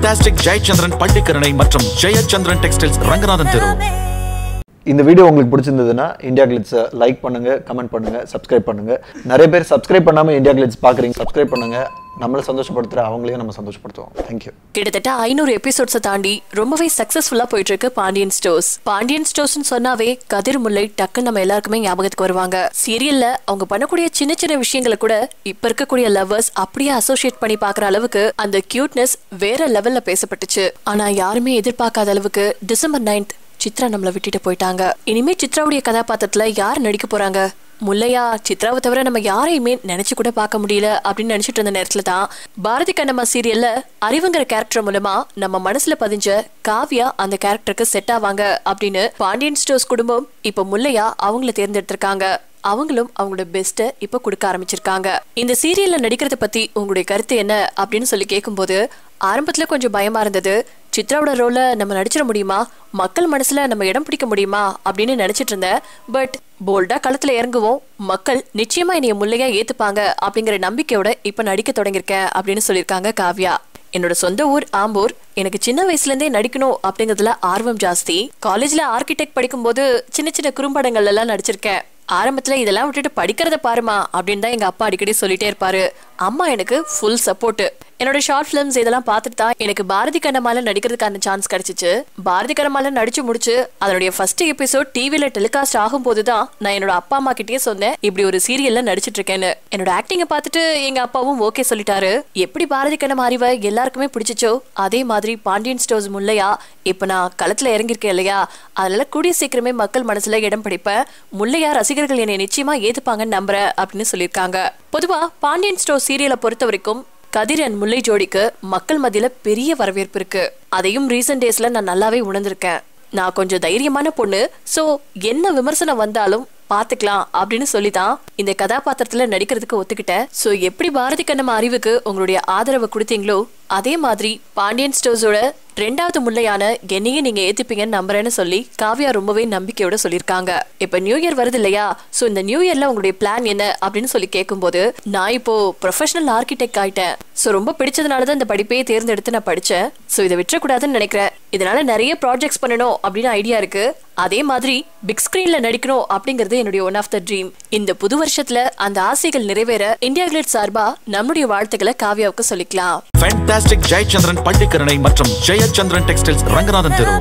fantastic Jayachandran Pallikaranai மற்றும் Jayachandran textiles Ranganathan தெரு இந்த வீடியோ உங்களுக்கு பிடிச்சிருந்ததுன்னா இந்தியா கிளிட்ஸை லைக் பண்ணுங்க கமெண்ட் பண்ணுங்க சப்ஸ்கிரைப் பண்ணுங்க நிறைய பேர் சப்ஸ்கிரைப் பண்ணாம இந்தியா கிளிட்ஸ் பார்க்குறீங்க சப்ஸ்கிரைப் பண்ணுங்க நம்மளை சந்தோஷப்படுத்துற அவங்களையும் நம்ம சந்தோஷப்படுத்துவோம் தேங்க்யூ கிட்டத்தட்ட ஐநூறு எபிசோட்ஸை தாண்டி ரொம்பவே சக்சஸ்ஃபுல்லா போயிட்டு இருக்கு பாண்டியன் ஸ்டோர்ஸ் பாண்டியன் ஸ்டோர்ஸ்னு சொன்னாவே கதிர் முல்லை டக்குன்னு நம்ம எல்லாருக்குமே ஞாபகத்துக்கு வருவாங்க சீரியல்ல அவங்க பண்ணக்கூடிய சின்ன சின்ன விஷயங்களை கூட இப்ப இருக்கக்கூடிய லவ்வர்ஸ் அப்படியே அசோசியேட் பண்ணி பாக்குற அளவுக்கு அந்த கியூட்னஸ் வேற லெவல்ல பேசப்பட்டுச்சு ஆனா யாருமே எதிர்பார்க்காத அளவுக்கு டிசம்பர் நைன்த் சித்ரா நம்மள விட்டுட்டு போயிட்டாங்க இனிமே சித்ராவுடைய கதாபாத்திரத்துல யார் நடிக்க போறாங்க முல்லையா சித்ராவை தவிர நம்ம யாரையுமே நினைச்சு கூட பார்க்க முடியல அப்படின்னு நினைச்சிட்டு இருந்த நேரத்துல தான் பாரதி கண்ணம்மா சீரியல்ல அறிவுங்கிற கேரக்டர் மூலமா நம்ம மனசுல பதிஞ்ச காவ்யா அந்த கேரக்டருக்கு செட் ஆவாங்க அப்படின்னு பாண்டியன் ஸ்டோர்ஸ் குடும்பம் இப்ப முல்லையா அவங்கள தேர்ந்தெடுத்திருக்காங்க அவங்களும் அவங்களோட பெஸ்ட்டை இப்ப கொடுக்க ஆரம்பிச்சிருக்காங்க இந்த சீரியல்ல நடிக்கிறத பத்தி உங்களுடைய கருத்து என்ன அப்படின்னு சொல்லி கேட்கும்போது ஆரம்பத்துல கொஞ்சம் பயமா இருந்தது சித்ராவோட ரோல நம்ம நடிச்சிட முடியுமா மக்கள் மனசுல நம்ம இடம் பிடிக்க முடியுமா அப்படின்னு நினைச்சிட்டு இருந்தேன் பட் போல்டா களத்துல இறங்குவோம் மக்கள் நிச்சயமா என்னைய முல்லையா ஏத்துப்பாங்க அப்படிங்கிற நம்பிக்கையோட இப்ப நடிக்க தொடங்கியிருக்கேன் அப்படின்னு சொல்லியிருக்காங்க காவ்யா என்னோட சொந்த ஊர் ஆம்பூர் எனக்கு சின்ன வயசுல இருந்தே நடிக்கணும் அப்படிங்கறதுல ஆர்வம் ஜாஸ்தி காலேஜ்ல ஆர்கிடெக்ட் படிக்கும்போது சின்ன சின்ன குறும்படங்கள் எல்லாம் நடிச்சிருக்கேன் ஆரம்பத்துல இதெல்லாம் விட்டுட்டு படிக்கிறத பாருமா அப்படின்னு தான் எங்க அப்பா அடிக்கடி சொல்லிட்டே இருப்பாரு அம்மா எனக்கு ஃபுல் சப்போர்ட் என்னோட ஷார்ட் ஃபிலிம்ஸ் இதெல்லாம் பார்த்துட்டு தான் எனக்கு பாரதி கண்ணமால நடிக்கிறதுக்கான சான்ஸ் கிடைச்சிச்சு பாரதி கண்ணமால நடிச்சு முடிச்சு அதனுடைய ஃபர்ஸ்ட் எபிசோட் டிவில டெலிகாஸ்ட் ஆகும்போது தான் நான் என்னோட அப்பா அம்மா கிட்டயே சொன்னேன் இப்படி ஒரு சீரியல்ல நடிச்சிட்டு இருக்கேன்னு என்னோட ஆக்டிங்க பார்த்துட்டு எங்க அப்பாவும் ஓகே சொல்லிட்டாரு எப்படி பாரதி கண்ணம் அறிவை எல்லாருக்குமே பிடிச்சிச்சோ அதே மாதிரி பாண்டியன் ஸ்டோர்ஸ் முல்லையா இப்ப நான் களத்துல இறங்கியிருக்கேன் இல்லையா அதனால கூடிய சீக்கிரமே மக்கள் மனசுல இடம் பிடிப்பேன் முல்லையா ரசிகர்கள் என்னை நிச்சயமா ஏத்துப்பாங்கன்னு நம்புறேன் அப்படின்னு சொல்லியிருக்காங்க பொதுவா பாண்டியன் ஸ்டோர் சீரியலை பொறுத்த வரைக்கும் கதிர் அண்ட் முல்லை ஜோடிக்கு மக்கள் மத்தியில பெரிய வரவேற்பு இருக்கு அதையும் ரீசெண்ட் டேஸ்ல நான் நல்லாவே உணர்ந்திருக்கேன் நான் கொஞ்சம் தைரியமான பொண்ணு சோ என்ன விமர்சனம் வந்தாலும் பாத்துக்கலாம் அப்படின்னு சொல்லி தான் இந்த கதாபாத்திரத்துல நடிக்கிறதுக்கு ஒத்துக்கிட்டேன் சோ எப்படி பாரதி கண்ணம்மா அறிவுக்கு உங்களுடைய ஆதரவை கொடுத்தீங்களோ அதே மாதிரி பாண்டியன் ஸ்டோர்ஸோட ரெண்டாவது முல்லையான என்னையும் நீங்க ஏத்துப்பீங்கன்னு நம்புறேன்னு சொல்லி காவ்யா ரொம்பவே நம்பிக்கையோட சொல்லியிருக்காங்க இப்ப நியூ இயர் வருது இல்லையா சோ இந்த நியூ இயர்ல உங்களுடைய பிளான் என்ன அப்படின்னு சொல்லி கேட்கும்போது நான் இப்போ ப்ரொஃபஷனல் ஆர்கிடெக்ட் ஆயிட்டேன் சோ ரொம்ப பிடிச்சதுனால தான் இந்த படிப்பையே தேர்ந்தெடுத்து நான் படிச்சேன் சோ இதை விட்டுறக்கூடாதுன்னு நினைக்கிறேன் இதனால நிறைய ப்ராஜெக்ட்ஸ் பண்ணணும் அப்படின்னு ஐடியா இருக்கு அதே மாதிரி பிக் ஸ்கிரீன்ல நடிக்கணும் அப்படிங்கிறது என்னுடைய ஒன் ஆஃப் த ட்ரீம் இந்த புது வருஷத்துல அந்த ஆசைகள் நிறைவேற இந்தியா கிளிட் சார்பா நம்முடைய வாழ்த்துக்களை காவ்யாவுக்கு சொல்லிக்கலாம் ஃபேண்டாஸ்டிக் ஜெயச்சந்திரன் பள்ளிக்கரணை மற்றும் ஜெயச்சந்திரன் டெக்ஸ்டைல்ஸ் ரங்கநாதன் தெரு